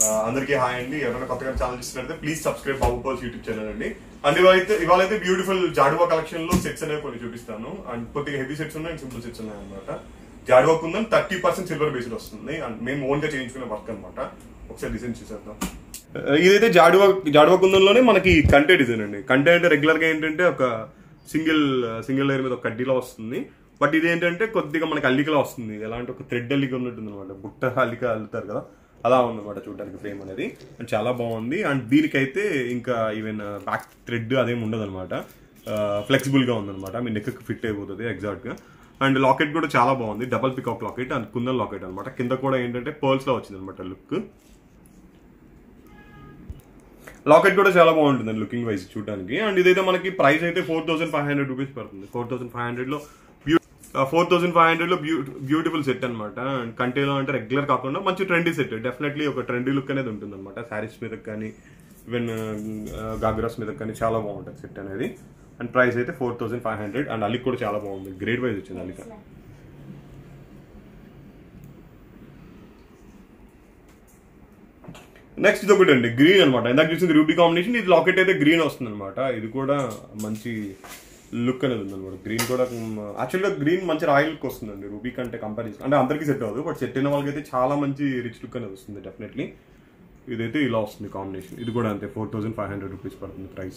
ఆ, అందరికీ హాయ్ అండి ఎవరైనా కొత్తగా ఛానల్ చూస్తున్నట్లయితే ప్లీజ్ సబ్స్క్రైబ్ బాబు పర్స్ యూట్యూబ్ ఛానల్ అండి అండ్ ఇవాళైతే ఇవాళైతే బ్యూటిఫుల్ జాడువా కలెక్షన్ లో సెట్స్ అనేవి కొన్ని చూపిస్తాను అండ్ కొద్దిగా హెవీ సెట్స్ ఉన్నాయి సింపుల్ సెట్స్ ఉన్నాయి అనమాట jadau kundan thirty percent silver based వస్తుంది అండ్ మేము ఓన్ గా చేయించుకునే వర్క్ అనమాట ఒకసారి డిజైన్ చూసేద్దాం ఆ, ఇదైతే జాడువా జాడువా కుందంలోనే మనకి కంటే డిజైన్ అండి కంటే అంటే రెగ్యులర్ గా ఏంటంటే ఒక సింగిల్ సింగిల్ లేయర్ మీద ఒక కడ్డీలో వస్తుంది బట్ ఇది ఏంటంటే కొద్దిగా మనకి అల్లికలో వస్తుంది ఎలా అంటే ఒక థ్రెడ్ అల్లిక ఉన్నట్టుంది అనమాట బుట్ట అల్లిక అల్లుతారు కదా అలా ఉందన్నమాట చూడడానికి ఫ్రేమ్ అనేది అండ్ చాలా బాగుంది అండ్ దీనికైతే ఇంకా ఈవెన్ బ్యాక్ థ్రెడ్ అదేం ఉండదు అనమాట ఫ్లెక్సిబుల్ గా ఉందన్నమాట మీ నెక్ ఫిట్ అయిపోతుంది ఎగ్జాక్ట్ గా అండ్ లాకెట్ కూడా చాలా బాగుంది double peacock locket and kundan locket అనమాట కింద కూడా ఏంటంటే పర్ల్స్ లో వచ్చింది అనమాట లుక్ లాకెట్ కూడా చాలా బాగుంటుంది లుకింగ్ వైజ్ చూడడానికి అండ్ ఇదైతే మనకి ప్రైస్ అయితే four thousand five hundred rupees పడుతుంది ఫోర్ థౌసండ్ ఫైవ్ హండ్రెడ్ లో ఫోర్ థౌసండ్ ఫైవ్ హండ్రెడ్ లో బ్యూటిఫుల్ సెట్ అనమాట అండ్ కంటేలో అంటే రెగ్యులర్ కాకుండా మంచి ట్రెండీ సెట్ డెఫినెట్లీ ఒక ట్రెండీ లుక్ అనేది ఉంటుంది అనమాట శారీస్ మీద కానీ ఈవెన్ గాగ్రాస్ మీద కానీ చాలా బాగుంటుంది సెట్ అనేది అండ్ ప్రైస్ అయితే four thousand five hundred and అలిక్ కూడా చాలా బాగుంది గ్రేడ్ వైజ్ వచ్చింది అలిక నెక్స్ట్ ఇది ఒకటి అండి గ్రీన్ అనమాట ఇందాక చూసింది రూబీ కాంబినేషన్ ఇది లాకెట్ అయితే గ్రీన్ వస్తుంది అనమాట ఇది కూడా మంచి లుక్ అనేది ఉంది అనమాట గ్రీన్ కూడా యాక్చువల్గా గ్రీన్ మంచి రాయల్ లుక్ వస్తుందండి రూబీ కంటే కంపారిజన్ అంటే అందరికీ సెట్ అవ్వదు బట్ సెట్ అయిన వాళ్ళకి అయితే చాలా మంచి రిచ్ లుక్ అనేది వస్తుంది డెఫినెట్లీ ఇదైతే ఇలా వస్తుంది కాంబినేషన్ ఇది కూడా అంతే four thousand five hundred rupees పడుతుంది ప్రైస్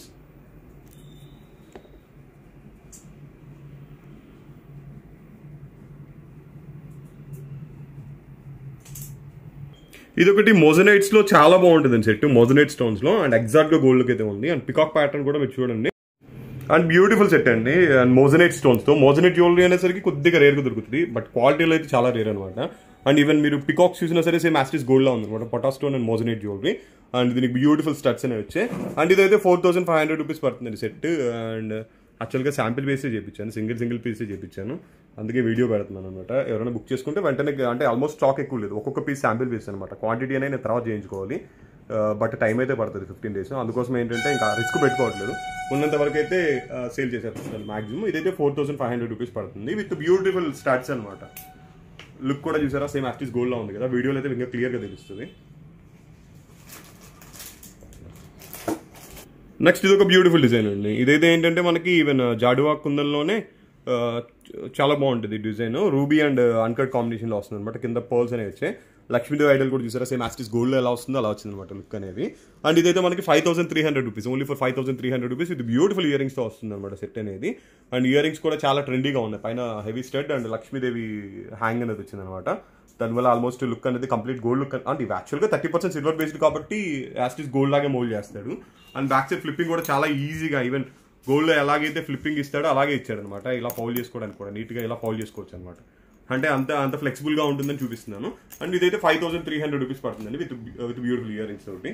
ఇది ఒకటి మోజనైట్స్ లో చాలా బాగుంటుంది సెట్ మోజనైట్ స్టోన్స్ లో అండ్ ఎగ్జాక్ట్ గా గోల్డ్ అయితే ఉంది అండ్ పికాక్ ప్యాటర్న్ కూడా మీరు చూడండి అండ్ బ్యూటిఫుల్ సెట్ అండి అండ్ మోజనైట్ స్టోన్స్ తో మోజనైట్ జ్యువెలరీ అనేసరికి కొద్దిగా రేర్ గా దొరుకుతుంది బట్ క్వాలిటీలో అయితే చాలా రేర్ అనమాట అండ్ ఈవెన్ మీరు పికాక్స్ చూసినా సరే సేమ్ యాస్టిస్ గోల్డ్ లా ఉంది అనమాట pota stone and moissanite jewellery and దీనికి బ్యూటిఫుల్ స్టడ్స్ అనేవి వచ్చాయి అండ్ ఇదైతే four thousand five hundred rupees పడుతుంది సెట్ అండ్ యాక్చువల్గా శాంపిల్ బేసే చేయించాను సింగిల్ సింగిల్ పీసే చేయించాను అందుకే వీడియో పెడుతున్నాను అనమాట ఎవరైనా బుక్ చేసుకుంటే వెంటనే అంటే ఆల్మోస్ట్ స్టాక్ ఎక్కువ లేదు ఒక్కొక్క పీస్ శాంపిల్ పీస్ అనమాట క్వాంటిటీ అనేది నేను తర్వాత చేయించుకోవాలి బట్ టైం అయితే పడుతుంది ఫిఫ్టీన్ డేస్ అందుకోసం ఏంటంటే ఇంకా రిస్క్ పెట్టుకోవట్లేదు ఉన్నంత వరకు అయితే సేల్ చేసేస్తున్నాను మాక్సిమం ఇదైతే four thousand five hundred rupees పడుతుంది విత్ బ్యూటిఫుల్ స్టార్ట్స్ అనమాట లుక్ కూడా చూసారా సేమ్ యాక్టిస్ గోల్డ్ లా ఉంది కదా వీడియోలో అయితే ఇంకా క్లియర్ గా తెలుస్తుంది నెక్స్ట్ ఇది ఒక బ్యూటిఫుల్ డిజైన్ అండి ఇదైతే ఏంటంటే మనకి ఈవెన్ జాడువా కుందల్లోనే ఆ, చాలా బాగుంటుంది design ruby and uncut combination లో వస్తుంది అనమాట కింద పర్ల్స్ అనేవి వచ్చాయి లక్ష్మీదేవి ఐడల్ కూడా చూసారా సేమ్ యాస్టిస్ గోల్డ్ ఎలా వస్తుందో అలా వచ్చింది అనమాట లుక్ అనేది అండ్ ఇదైతే మనకి five thousand three hundred rupees only for five thousand three hundred rupees ఇది బ్యూటిఫుల్ ఇయర్ తో వస్తుంది అనమాట సెట్ అనేది అండ్ ఇయర్ రింగ్స్ కూడా చాలా ట్రెండీగా ఉన్నాయి పైన heavy stud and Lakshmidevi hang అనేది వచ్చింది అనమాట దానివల్ల ఆల్మోస్ట్ లుక్ అనేది కంప్లీట్ గోల్డ్ లుక్ అంటే ఇవి యాక్చువల్గా థర్టీ పర్సెంట్ సిల్వర్ బేస్డ్ కాబట్టి యాస్టిస్ గోల్డ్ లాగే మోల్డ్ చేస్తాడు అండ్ బ్యాక్ సైడ్ ఫ్లిప్పింగ్ కూడా చాలా ఈజీగా ఈవెన్ గోల్డ్ లో ఎలాగైతే ఫ్లిప్పింగ్ ఇస్తాడో అలాగే ఇచ్చాడు అనమాట ఇలా పౌల్ చేసుకోవడానికి కూడా నీట్ గా ఇలా పౌల్ చేసుకోవచ్చు అనమాట అంటే అంత అంత ఫ్లెక్సిబుల్ గా ఉంటుందని చూపిస్తున్నాను అండ్ ఇదైతే five thousand three hundred rupees పడుతుందండి with with beautiful earrings తోటి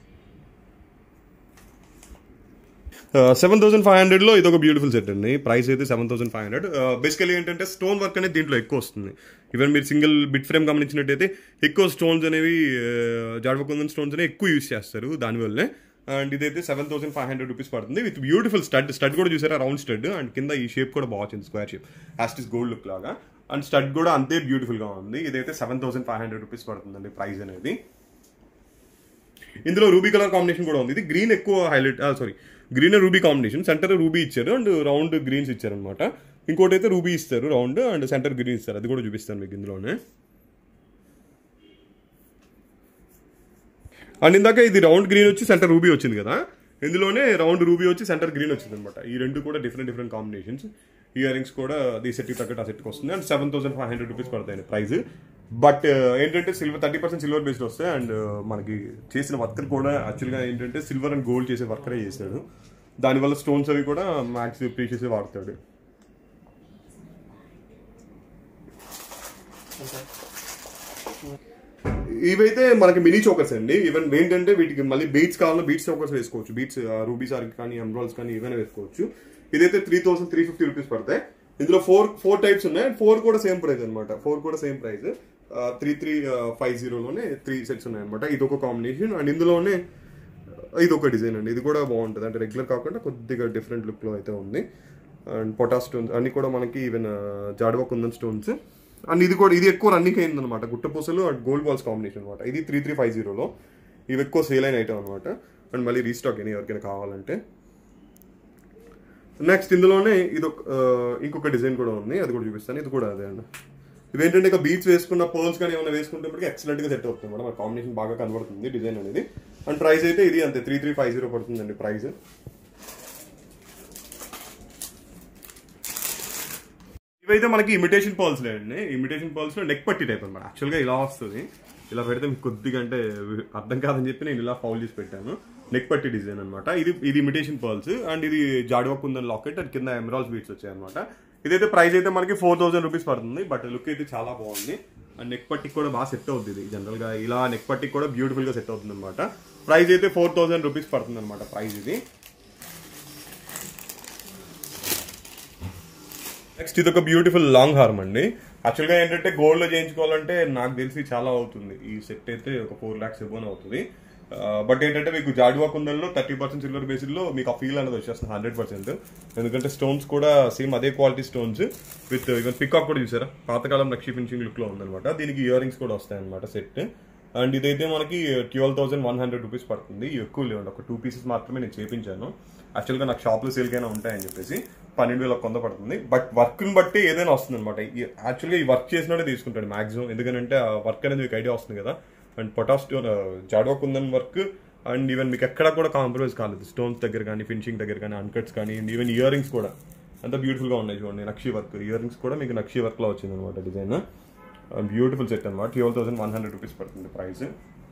సెవెన్ థౌసండ్ ఫైవ్ హండ్రెడ్ లో ఇది ఒక బ్యూటిఫుల్ సెట్ అండి ప్రైస్ అయితే seven thousand five hundred basically ఏంటంటే స్టోన్ వర్క్ అనేది దీంట్లో ఎక్కువ వస్తుంది ఈవెన్ మీరు సింగిల్ బిట్ ఫ్రేమ్ గమనించినట్టయితే ఎక్కువ స్టోన్స్ అనేవి జాడవకుందన్ స్టోన్స్ అనేవి ఎక్కువ యూస్ చేస్తారు దానివల్లే అండ్ ఇదైతే seven thousand five hundred rupees పడుతుంది విత్ బ్యూటిఫుల్ స్టడ్ స్టడ్ కూడా చూసారా రౌండ్ స్టడ్ అండ్ కింద ఈ షేప్ కూడా బాగా వచ్చింది square shape as it is gold look లాగా అండ్ స్టడ్ కూడా అంతే బ్యూటిఫుల్ గా ఉంది ఇదైతే seven thousand five hundred rupees పడుతుందండి ప్రైస్ అనేది ఇందులో రూబీ కలర్ కాంబినేషన్ కూడా ఉంది ఇది గ్రీన్ ఎక్కువ highlight sorry green ruby combination centre ruby ఇచ్చారు అండ్ రౌండ్ గ్రీన్స్ ఇచ్చారు అనమాట ఇంకోటి అయితే రూబీ ఇస్తారు రౌండ్ అండ్ సెంటర్ గ్రీన్ ఇస్తారు అది కూడా చూపిస్తాను మీకు ఇందులోనే అండ్ ఇందాక ఇది రౌండ్ గ్రీన్ వచ్చి సెంటర్ రూబీ వచ్చింది కదా ఇందులోనే రౌండ్ రూబీ వచ్చి సెంటర్ గ్రీన్ వచ్చింది అనమాట ఈ రెండు కూడా different different combinations earrings కూడా ఈ సెట్కి తగ్గట్టు ఆ సెట్కి వస్తుంది and seven thousand five hundred rupees పడతాయి ప్రైస్ బట్ ఏంటంటే silver thirty percent silver based వస్తాయి అండ్ మనకి చేసిన వర్కర్ కూడా యాక్చువల్గా ఏంటంటే సిల్వర్ అండ్ గోల్డ్ చేసే వర్కరే చేశాడు దానివల్ల స్టోన్స్ అవి కూడా మ్యాక్స్ ప్రీషియస్ వాడతాడు ఇవైతే మనకి మినీ చోకర్స్ అండి ఈవెన్ ఏంటంటే వీటికి మళ్ళీ బీట్స్ కావాలన్నా బీట్స్ చోకర్స్ వేసుకోవచ్చు బీట్స్ రూబీస్ ఆర్కి కానీ ఎమ్రాల్స్ కానీ ఏమైనా వేసుకోవచ్చు ఇదైతే three thousand three fifty rupees పడతాయి ఇందులో ఫోర్ ఫోర్ టైప్స్ ఉన్నాయి ఫోర్ కూడా సేమ్ ప్రైస్ అనమాట ఫోర్ కూడా same price three three five జీరోలోనే త్రీ సెట్స్ ఉన్నాయి అనమాట ఇది ఒక కాంబినేషన్ అండ్ ఇందులోనే ఇది ఒక డిజైన్ అండి ఇది కూడా బాగుంటుంది అంటే రెగ్యులర్ కాకుండా కొద్దిగా డిఫరెంట్ లుక్లో అయితే ఉంది అండ్ పొటా స్టోన్స్ అన్ని కూడా మనకి even jadau kundan stones and ఇది కూడా ఇది ఎక్కువ రన్నింగ్ అయింది అనమాట గుట్టపూసలు అండ్ గోల్డ్ బాల్స్ కాంబినేషన్ అనమాట ఇది త్రీ త్రీ ఫైవ్ జీరోలో ఇవి ఎక్కువ సేల్ అయిన ఐటమ్ అనమాట అండ్ మళ్ళీ రీస్టాక్ అయినాయి ఎవరికైనా కావాలంటే నెక్స్ట్ ఇందులోనే ఇది ఒక ఆ, ఇంకొక డిజైన్ కూడా ఉంది అది కూడా చూపిస్తాను ఇది కూడా అదే అండి ఇవేంటంటే ఇక బీచ్ వేసుకున్న పోల్స్ కానీ ఏమైనా వేసుకుంటే ఎక్సలెంట్ గా సెట్ అవుతుంది మేడం ఆ కాంబినేషన్ బాగా కనబడుతుంది డిజైన్ అనేది అండ్ ప్రైస్ అయితే ఇది అంతే త్రీ త్రీ ఫైవ్ జీరో పడుతుందండి ప్రైస్ ఇవైతే మనకి ఇమిటేషన్ పర్ల్స్ లేండి ఇమిటేషన్ పర్ల్స్ లో నెక్ పట్టి టైప్ అనమాట యాక్చువల్ గా ఇలా వస్తుంది ఇలా పెడితే మీకు కొద్దిగా అంటే అర్థం కాదని చెప్పి నేను ఇలా ఫౌల్ చేసి పెట్టాను నెక్ పట్టి డిజైన్ అనమాట ఇది ఇది ఇమిటేషన్ పర్ల్స్ అండ్ ఇది జాడువా కుందన్ లాకెట్ అండ్ కింద ఎమరాల్స్ బీట్స్ వచ్చాయి అనమాట ఇదైతే ప్రైస్ అయితే మనకి ఫోర్ థౌసండ్ రూపీస్ పడుతుంది బట్ లుక్ అయితే చాలా బాగుంది అండ్ నెక్ పట్టికి కూడా బాగా సెట్ అవుతుంది ఇది జనరల్ గా ఇలా నెక్ పట్టికి కూడా బ్యూటిఫుల్ గా సెట్ అవుతుంది అనమాట ప్రైస్ అయితే ఫోర్ థౌసండ్ రూపీస్ పడుతుంది అనమాట ప్రైస్ ఇది నెక్స్ట్ ఇది ఒక బ్యూటిఫుల్ లాంగ్ హార్మ్ అండి యాక్చువల్గా ఏంటంటే గోల్డ్ లో చేయించుకోవాలంటే నాకు తెలిసి చాలా అవుతుంది ఈ సెట్ అయితే ఒక ఫోర్ ల్యాక్స్ ఇవ్వని అవుతుంది బట్ ఏంటంటే మీకు జాడువా కుందల్లో థర్టీ పర్సెంట్ సిల్వర్ బేసిస్లో మీకు ఆ ఫీల్ అనేది వచ్చేస్తుంది హండ్రెడ్ పర్సెంట్ ఎందుకంటే స్టోన్స్ కూడా సేమ్ అదే quality stones with even peacock కూడా చూసారా పాతకాలం నక్షి ఫినిషింగ్ లుక్ లో ఉందన్నమాట దీనికి ఇయర్ రింగ్స్ కూడా వస్తాయి అనమాట సెట్ అండ్ ఇదైతే మనకి twelve thousand one hundred rupees పడుతుంది ఎక్కువ లేవండి ఒక టూ పీసెస్ మాత్రమే నేను చేపించాను యాక్చువల్గా నాకు షాప్లో సేల్కైనా ఉంటాయని చెప్పేసి పన్నెండు వేల కొంద పడుతుంది బట్ వర్క్ని బట్టి ఏదైనా వస్తుంది అనమాట యాక్చువల్గా ఈ వర్క్ చేసినట్టే తీసుకుంటాడు మాక్సిమం ఎందుకంటే ఆ వర్క్ అనేది మీకు ఐడియా వస్తుంది కదా అండ్ పొటాస్ stone jadau kundan work and even మీకు ఎక్కడ కూడా కాంప్రమైజ్ కాలేదు స్టోన్స్ దగ్గర కానీ ఫినిషింగ్ దగ్గర కానీ అన్కట్స్ కానీ ఈవెన్ ఇయర్ రింగ్స్ కూడా అంత బ్యూటిఫుల్ గా ఉన్నాయి చూడండి నక్షి వర్క్ ఇయర్ రింగ్స్ కూడా మీకు నక్షి వర్క్ లో వచ్చింది అనమాట డిజైన్ బ్యూటిఫుల్ సెట్ అనమాట twelve thousand one hundred rupees పడుతుంది ప్రైస్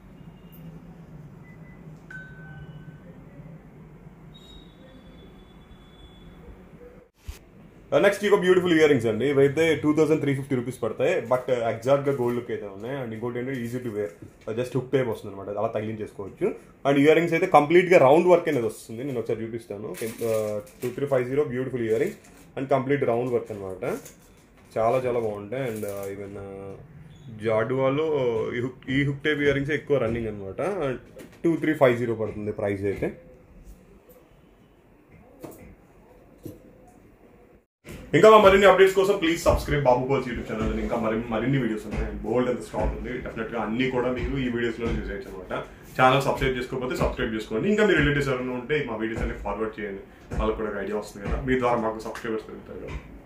నెక్స్ట్ ఇంకో బ్యూటిఫుల్ ఇయర్ రింగ్స్ అండి ఇవైతే two thousand three fifty rupees పడతాయి బట్ ఎగ్జాక్ట్ గా గోల్డ్ లుక్ అయితే ఉన్నాయి అండ్ ఇంకోటి ఏంటంటే easy to wear just hook type వస్తుంది అనమాట అలా తగిలించేసుకోవచ్చు అండ్ ఇయర్ రింగ్స్ అయితే కంప్లీట్ గా రౌండ్ వర్క్ అనేది వస్తుంది నేను ఒకసారి చూపిస్తాను two three five zero beautiful earrings and complete round work అనమాట చాలా చాలా బాగుంటాయి అండ్ ఈవెన్ జాడువాలో ఈ హుక్ ఈ హుక్ టైప్ ఇయర్ రింగ్స్ ఎక్కువ రన్నింగ్ అనమాట టూ త్రీ ఫైవ్ జీరో పడుతుంది ప్రైస్ అయితే ఇంకా మా మరిన్ని అప్డేట్స్ కోసం ప్లీజ్ సబ్స్క్రైబ్ బాబు కోల్స్ యూట్యూబ్ ఛానల్ ఇంకా మరి మరిన్ని వీడియోస్ ఉన్నాయి బోల్డ్ అంత స్టాక్ ఉంది డెఫినెట్ గా అన్ని కూడా మీరు ఈ వీడియోస్ లో యూజ్ చేయొచ్చు అనమాట ఛానల్ సబ్స్క్రైబ్ చేసుకోకపోతే సబ్స్క్రైబ్ చేసుకోండి ఇంకా మీ రిలేటివ్స్ ఎవరైనా ఉంటే మా వీడియోస్ అన్ని ఫార్వర్డ్ చేయండి వాళ్ళకి కూడా ఐడియా వస్తుంది కదా మీ ద్వారా మాకు సబ్స్క్రైబర్స్ పెరుగుతారు కదా